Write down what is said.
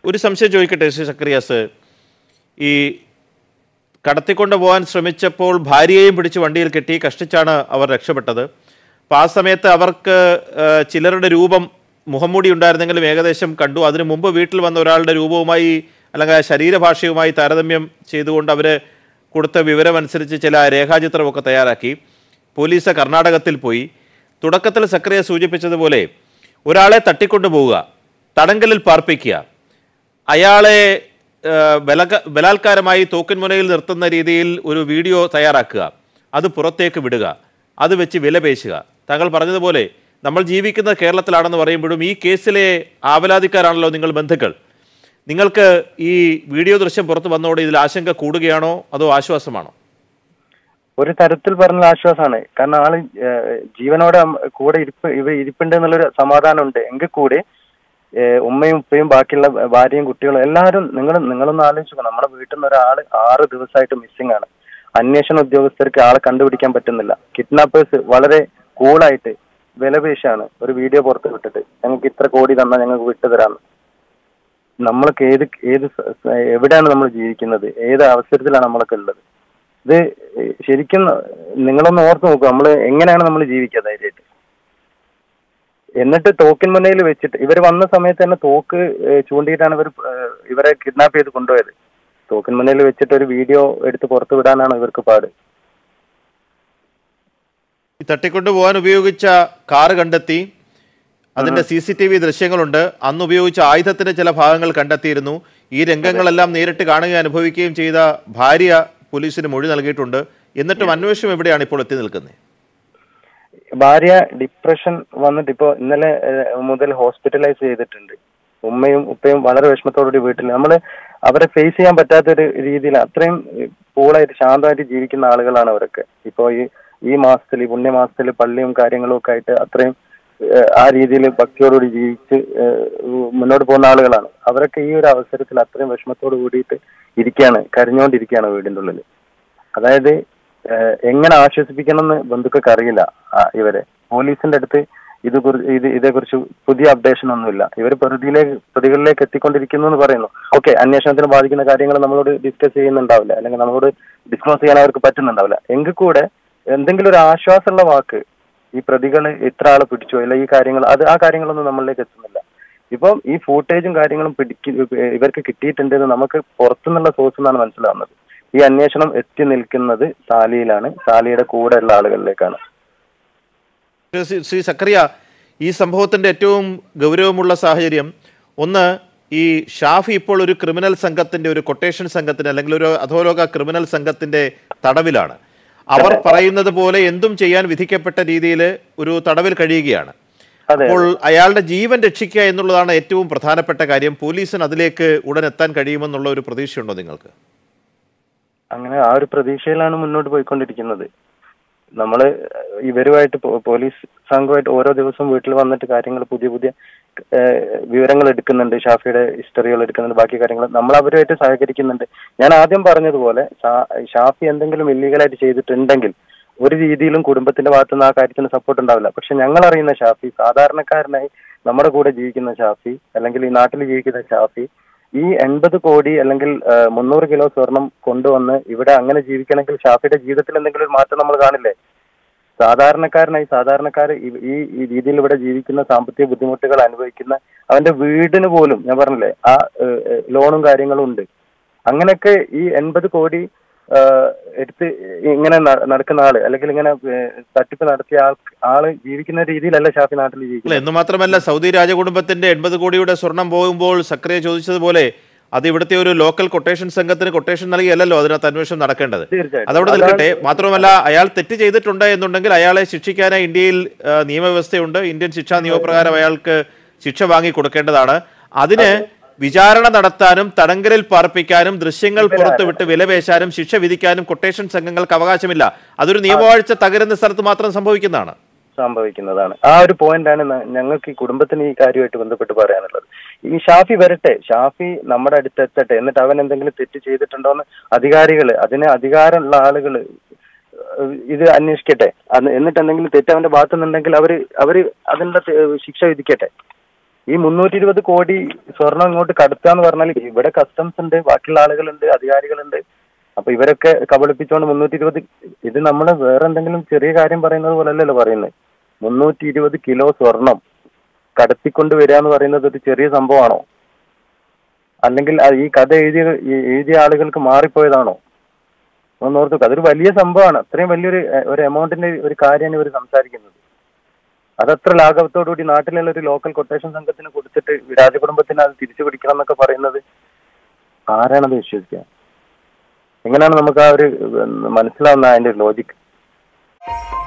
ഒരു സംശയം ചോദിക്കട്ടെ ശ്രീ സക്രിയാസ് ഈ കടത്തിക്കൊണ്ട് പോകാൻ ശ്രമിച്ചപ്പോൾ ഭാര്യയെയും പിടിച്ച് വണ്ടിയിൽ കെട്ടി കഷ്ടിച്ചാണ് അവർ രക്ഷപ്പെട്ടത് അപ്പോൾ ആ സമയത്ത് അവർക്ക് ആ, ചിലരുടെ രൂപം മുഖംമൂടി ഉണ്ടായിരുന്നെങ്കിലും ഏകദേശം കണ്ടു അതിനു മുമ്പ് വീട്ടിൽ വന്ന ഒരാളുടെ രൂപവുമായി അല്ലെങ്കിൽ ആ ശരീരഭാഷയുമായി താരതമ്യം ചെയ്തുകൊണ്ട് അവർ കൊടുത്ത വിവരമനുസരിച്ച് ചില രേഖാചിത്രമൊക്കെ തയ്യാറാക്കി പോലീസ് കർണാടകത്തിൽ പോയി തുടക്കത്തിൽ സക്രിയ സൂചിപ്പിച്ചതുപോലെ ഒരാളെ തട്ടിക്കൊണ്ടു പോവുക തടങ്കലിൽ പാർപ്പിക്കുക അയാളെ ആ, ബലക ബലാത്കാരമായി തോക്കിൻമുനയിൽ നിർത്തുന്ന രീതിയിൽ ഒരു വീഡിയോ തയ്യാറാക്കുക അത് പുറത്തേക്ക് വിടുക അത് വെച്ച് വിലപേശുക താങ്കൾ പറഞ്ഞതുപോലെ നമ്മൾ ജീവിക്കുന്ന കേരളത്തിലാണെന്ന് പറയുമ്പോഴും ഈ കേസിലെ ആവലാതിക്കാരാണല്ലോ നിങ്ങൾ ബന്ധുക്കൾ നിങ്ങൾക്ക് ഈ വീഡിയോ ദൃശ്യം പുറത്തു വന്നതോടെ ഇതിൽ ആശങ്ക കൂടുകയാണോ അതോ ആശ്വാസമാണോ ഒരു തരത്തിൽ പറഞ്ഞ ആശ്വാസമാണ് കാരണം ആള് ഏഹ്, ജീവനോടെ അം- കൂടെ ഇരിപ്പ് ഇവ ഇരിപ്പുണ്ട് എന്നുള്ളൊരു സമാധാനം ഉണ്ട് എങ്കിൽ കൂടി ഏഹ്, ഉമ്മയും ഉപ്പയും ബാക്കിയുള്ള ഭാര്യയും കുട്ടികളും എല്ലാവരും നിങ്ങൾ നിങ്ങളൊന്ന് ആലോചിച്ചു നമ്മുടെ വീട്ടിൽ നിന്ന് ഒരാൾ ആറ് ദിവസമായിട്ട് മിസ്സിംഗ് ആണ് അന്വേഷണ ഉദ്യോഗസ്ഥർക്ക് ആളെ കണ്ടുപിടിക്കാൻ പറ്റുന്നില്ല കിഡ്നാപ്പേഴ്സ് വളരെ കൂളായിട്ട് വിലപേശാണ് ഒരു വീഡിയോ പുറത്ത് വിട്ടിട്ട് ഞങ്ങൾക്ക് ഇത്ര കോടി തന്നാൽ ഞങ്ങൾക്ക് വിട്ടു തരാന്ന് നമ്മളൊക്കെ ഏത് ഏത് സ- സ- എവിടെയാണ് നമ്മൾ ജീവിക്കുന്നത് ഏത് അവസരത്തിലാണ് നമ്മളൊക്കെ ഉള്ളത് ഇത് ശരിക്കും നിങ്ങളൊന്ന് ഓർത്ത് നോക്കുക നമ്മൾ എങ്ങനെയാണ് നമ്മൾ ജീവിക്കുക ധൈര്യമായിട്ട് എന്നിട്ട് തോക്കിൻ മുന്നയിൽ വെച്ചിട്ട് ഇവർ വന്ന സമയത്ത് തന്നെ തോക്ക് ഏഹ്, ചൂണ്ടിയിട്ടാണ് ഇവർ ഏഹ്, ഇവരെ കിഡ്നാപ്പ് ചെയ്ത് കൊണ്ടുപോയത് തോക്കിൻ മുന്നയിൽ വെച്ചിട്ട് ഒരു വീഡിയോ എടുത്ത് പുറത്തു വിടാനാണ് ഇവർക്ക് പാട് ഈ തട്ടിക്കൊണ്ടു പോകാൻ ഉപയോഗിച്ച കാറ് കണ്ടെത്തി അതിന്റെ സി സി ടി വി ദൃശ്യങ്ങളുണ്ട് അന്ന് ഉപയോഗിച്ച ആയുധത്തിന്റെ ചില ഭാഗങ്ങൾ കണ്ടെത്തിയിരുന്നു ഈ രംഗങ്ങളെല്ലാം നേരിട്ട് കാണുകയും അനുഭവിക്കുകയും ചെയ്ത ഭാര്യ പോലീസിന് മൊഴി നൽകിയിട്ടുണ്ട് എന്നിട്ടും അന്വേഷണം എവിടെയാണ് ഇപ്പോൾ എത്തി നിൽക്കുന്നത് ഭാര്യ ഡിപ്രഷൻ വന്നിട്ട് ഇപ്പോ ഇന്നലെ ഏഹ്, മുതൽ ഹോസ്പിറ്റലൈസ് ചെയ്തിട്ടുണ്ട് ഉമ്മയും ഉപ്പയും വളരെ വിഷമത്തോടുകൂടി വീട്ടിൽ നമ്മൾ അവരെ ഫേസ് ചെയ്യാൻ പറ്റാത്തൊരു രീതിയിൽ അത്രയും കൂളായിട്ട് ശാന്തമായിട്ട് ജീവിക്കുന്ന ആളുകളാണ് അവരൊക്കെ ഇപ്പോ ഈ ഈ മാസത്തിൽ ഈ പുണ്യമാസത്തിൽ പള്ളിയും കാര്യങ്ങളും ഒക്കെ ആയിട്ട് അത്രയും ഏഹ്, ആ രീതിയിൽ ഭക്തിയോടുകൂടി ജീവിച്ച് ഏഹ്, മുന്നോട്ട് പോകുന്ന ആളുകളാണ് അവരൊക്കെ ഈ ഒരു അവസരത്തിൽ അത്രയും വിഷമത്തോട് കൂടിയിട്ട് ഇരിക്കുകയാണ് കരഞ്ഞുകൊണ്ടിരിക്കുകയാണ് വീടിന്റെ ഉള്ളിൽ അതായത് ഏഹ്, എങ്ങനെ ആശ്വസിപ്പിക്കണം എന്ന് ബന്ധുക്കൾക്ക് അറിയില്ല ആ, ഇവരെ പോലീസിന്റെ അടുത്ത് ഇത് കുറി- ഇത് ഇതേക്കുറിച്ച് പുതിയ അപ്ഡേഷൻ ഒന്നുമില്ല ഇവർ പ്രതിയിലേക്ക് പ്രതികളിലേക്ക് എത്തിക്കൊണ്ടിരിക്കുന്നു എന്ന് പറയുന്നു ഓക്കെ അന്വേഷണത്തിന് ബാധിക്കുന്ന കാര്യങ്ങൾ നമ്മളോട് ഡിസ്കസ് ചെയ്യുന്നുണ്ടാവില്ല അല്ലെങ്കിൽ നമ്മളോട് ഡിസ്ക്ലോസ് ചെയ്യാൻ അവർക്ക് പറ്റുന്നുണ്ടാവില്ല എങ്കിൽ കൂടെ എന്തെങ്കിലും ഒരു ആശ്വാസമുള്ള വാക്ക് ഈ പ്രതികൾ ഇത്ര ആളെ പിടിച്ചോ ഇല്ല ഈ കാര്യങ്ങൾ അത് ആ കാര്യങ്ങളൊന്നും നമ്മളിലേക്ക് എത്തുന്നില്ല ഇപ്പം ഈ ഫൂട്ടേജും കാര്യങ്ങളും പിടിക്ക് ഇവർക്ക് കിട്ടിയിട്ടുണ്ട് എന്ന് നമുക്ക് പുറത്തുനിന്നുള്ള സോഴ്സ് എന്നാണ് മനസ്സിലാവുന്നത് ഈ അന്വേഷണം എത്തി നിൽക്കുന്നത് സാലിയിലാണ് സാലിയുടെ കൂടെയുള്ള ആളുകളിലേക്കാണ് ശ്രീ- ശ്രീ സക്കറിയ ഈ സംഭവത്തിന്റെ ഏറ്റവും ഗൗരവമുള്ള സാഹചര്യം ഒന്ന് ഈ ഷാഫി ഇപ്പോൾ ഒരു ക്രിമിനൽ സംഘത്തിന്റെ ഒരു കൊട്ടേഷൻ സംഘത്തിന്റെ അല്ലെങ്കിൽ ഒരു അധോലോക ക്രിമിനൽ സംഘത്തിന്റെ തടവിലാണ് അവർ പറയുന്നത് പോലെ എന്തും ചെയ്യാൻ വിധിക്കപ്പെട്ട രീതിയിൽ ഒരു തടവിൽ കഴിയുകയാണ് അതെ അപ്പോൾ അയാളുടെ ജീവൻ രക്ഷിക്കുക എന്നുള്ളതാണ് ഏറ്റവും പ്രധാനപ്പെട്ട കാര്യം പോലീസിന് അതിലേക്ക് ഉടൻ എത്താൻ കഴിയുമെന്നുള്ള ഒരു പ്രതീക്ഷയുണ്ടോ നിങ്ങൾക്ക് അങ്ങനെ ആ ഒരു പ്രതീക്ഷയിലാണ് മുന്നോട്ട് പോയിക്കൊണ്ടിരിക്കുന്നത് നമ്മള് ഇവരുമായിട്ട് പോ- പോലീസ് സംഘമായിട്ട് ഓരോ ദിവസവും വീട്ടിൽ വന്നിട്ട് കാര്യങ്ങൾ പുതിയ പുതിയ ഏഹ്, വിവരങ്ങൾ എടുക്കുന്നുണ്ട് ഷാഫിയുടെ ഹിസ്റ്ററികൾ എടുക്കുന്നുണ്ട് ബാക്കി കാര്യങ്ങൾ നമ്മൾ അവരുമായിട്ട് സഹകരിക്കുന്നുണ്ട് ഞാൻ ആദ്യം പറഞ്ഞതുപോലെ ഷാ- ഷാഫി എന്തെങ്കിലും ഇല്ലീഗലായിട്ട് ചെയ്തിട്ടുണ്ടെങ്കിൽ ഒരു രീതിയിലും കുടുംബത്തിന്റെ ഭാഗത്തുനിന്ന് ആ കാര്യത്തിന് സപ്പോർട്ട് ഉണ്ടാവില്ല പക്ഷെ ഞങ്ങൾ അറിയുന്ന ഷാഫി സാധാരണക്കാരനായി നമ്മുടെ കൂടെ ജീവിക്കുന്ന ഷാഫി അല്ലെങ്കിൽ ഈ നാട്ടിൽ ജീവിക്കുന്ന ഷാഫി ഈ എൺപത് കോടി അല്ലെങ്കിൽ ആ, മുന്നൂറ് കിലോ സ്വർണം കൊണ്ടുവന്ന് ഇവിടെ അങ്ങനെ ജീവിക്കണമെങ്കിൽ ഷാഫിയുടെ ജീവിതത്തിൽ എന്തെങ്കിലും ഒരു മാറ്റം നമ്മൾ കാണില്ലേ സാധാരണക്കാരനായി സാധാരണക്കാർ ഈ- ഈ ഈ രീതിയിൽ ഇവിടെ ജീവിക്കുന്ന സാമ്പത്തിക ബുദ്ധിമുട്ടുകൾ അനുഭവിക്കുന്ന അവന്റെ വീടിന് പോലും ഞാൻ പറഞ്ഞില്ലേ ആ ഏഹ്, ഏഹ്, ലോണും കാര്യങ്ങളും ഉണ്ട് അങ്ങനെയൊക്കെ ഈ എൺപത് കോടി ആ, എടുത്ത് ഇങ്ങനെ ന- നടക്കുന്ന ആള് അല്ലെങ്കിൽ ഇങ്ങനെ ഏഹ്, തട്ടിപ്പ് നടത്തിയ ആൾ ആള് ജീവിക്കുന്ന രീതിയിലല്ല ഷാഫി നാട്ടിൽ അല്ല ജീവിക്കുന്നത് എന്ന് മാത്രമല്ല സൗദി രാജകുടുംബത്തിന്റെ എൺപത് കോടിയുടെ സ്വർണം പോകുമ്പോൾ സക്രിയ ചോദിച്ചതുപോലെ അത് ഇവിടുത്തെ ഒരു ലോക്കൽ കൊട്ടേഷൻ സംഘത്തിന് കൊട്ടേഷൻ നൽകിയല്ലോ അതിനകത്ത് അന്വേഷണം നടക്കേണ്ടത് തീർച്ചയായിട്ടും അതവിടെ അതാണ് നിൽക്കട്ടെ മാത്രമല്ല അയാൾ തെറ്റ് ചെയ്തിട്ടുണ്ട് എന്നുണ്ടെങ്കിൽ അയാളെ ശിക്ഷിക്കാനായി ഇന്ത്യയിൽ ആ, നിയമവ്യവസ്ഥയുണ്ട് ഇന്ത്യൻ ശിക്ഷാ നിയമപ്രകാരം അയാൾക്ക് ശിക്ഷ വാങ്ങി കൊടുക്കേണ്ടതാണ് അതിന് വിചാരണ നടത്താനും തടങ്കലിൽ പാർപ്പിക്കാനും ദൃശ്യങ്ങൾ പുറത്തുവിട്ട് വിലപേശാനും ശിക്ഷ വിധിക്കാനും കൊട്ടേഷൻ സംഘങ്ങൾക്ക് അവകാശമില്ല അതൊരു നിയമവാഴ്ച തകരുന്ന സ്ഥലത്ത് മാത്രം സംഭവിക്കുന്നതാണ് സംഭവിക്കുന്നതാണ് ആ ഒരു പോയിന്റാണ് ന- ഞങ്ങൾക്ക് ഈ കുടുംബത്തിന് ഈ കാര്യമായിട്ട് ബന്ധപ്പെട്ട് പറയാനുള്ളത് ഈ ഷാഫി വരട്ടെ ഷാഫി നമ്മുടെ അടുത്ത് എത്തട്ടെ എന്നിട്ട് അവൻ എന്തെങ്കിലും തെറ്റ് ചെയ്തിട്ടുണ്ടോന്ന് അധികാരികൾ അതിന് അധികാരമുള്ള ആളുകൾ ഇത് അന്വേഷിക്കട്ടെ അത് എന്നിട്ട് എന്തെങ്കിലും തെറ്റ് അവന്റെ ഭാഗത്തുനിന്നുണ്ടെങ്കിൽ അവര് അവര് അതിനുള്ള തെ- ശിക്ഷ വിധിക്കട്ടെ ഈ മുന്നൂറ്റി ഇരുപത് കോടി സ്വർണം ഇങ്ങോട്ട് കടത്തുക എന്ന് പറഞ്ഞാൽ ഇവിടെ കസ്റ്റംസ് ഉണ്ട് ബാക്കിയുള്ള ആളുകളുണ്ട് അധികാരികളുണ്ട് അപ്പൊ ഇവരൊക്കെ കബളിപ്പിച്ചുകൊണ്ട് മുന്നൂറ്റി ഇരുപത് ഇത് നമ്മൾ വേറെ എന്തെങ്കിലും ചെറിയ കാര്യം പറയുന്നത് പോലല്ലല്ലോ പറയുന്നത് മുന്നൂറ്റി ഇരുപത് കിലോ സ്വർണം കടത്തിക്കൊണ്ട് വരിക എന്ന് പറയുന്നത് ഒരു ചെറിയ സംഭവമാണോ അല്ലെങ്കിൽ അത് ഈ കഥ എഴുതിയ ഈ എഴുതിയ ആളുകൾക്ക് മാറിപ്പോയതാണോ ഒന്ന് ഓർത്തു അതൊരു വലിയ സംഭവമാണ് അത്രയും വലിയൊരു എ, ഒരു എമൗണ്ടിന്റെ ഒരു കാര്യമാണ് ഇവർ സംസാരിക്കുന്നത് അതത്ര ലാഘവത്തോടുകൂടി നാട്ടിലുള്ള ഒരു ലോക്കൽ കൊട്ടേഷൻ സംഘത്തിന് കൊടുത്തിട്ട് രാജകുടുംബത്തിന് അത് തിരിച്ചു പിടിക്കണം എന്നൊക്കെ പറയുന്നത് ആരാണത് വിശ്വസിക്കുക എങ്ങനെയാണ് നമുക്ക് ആ ഒരു ഉം, മനസ്സിലാവുന്ന അതിന്റെ ലോജിക്ക്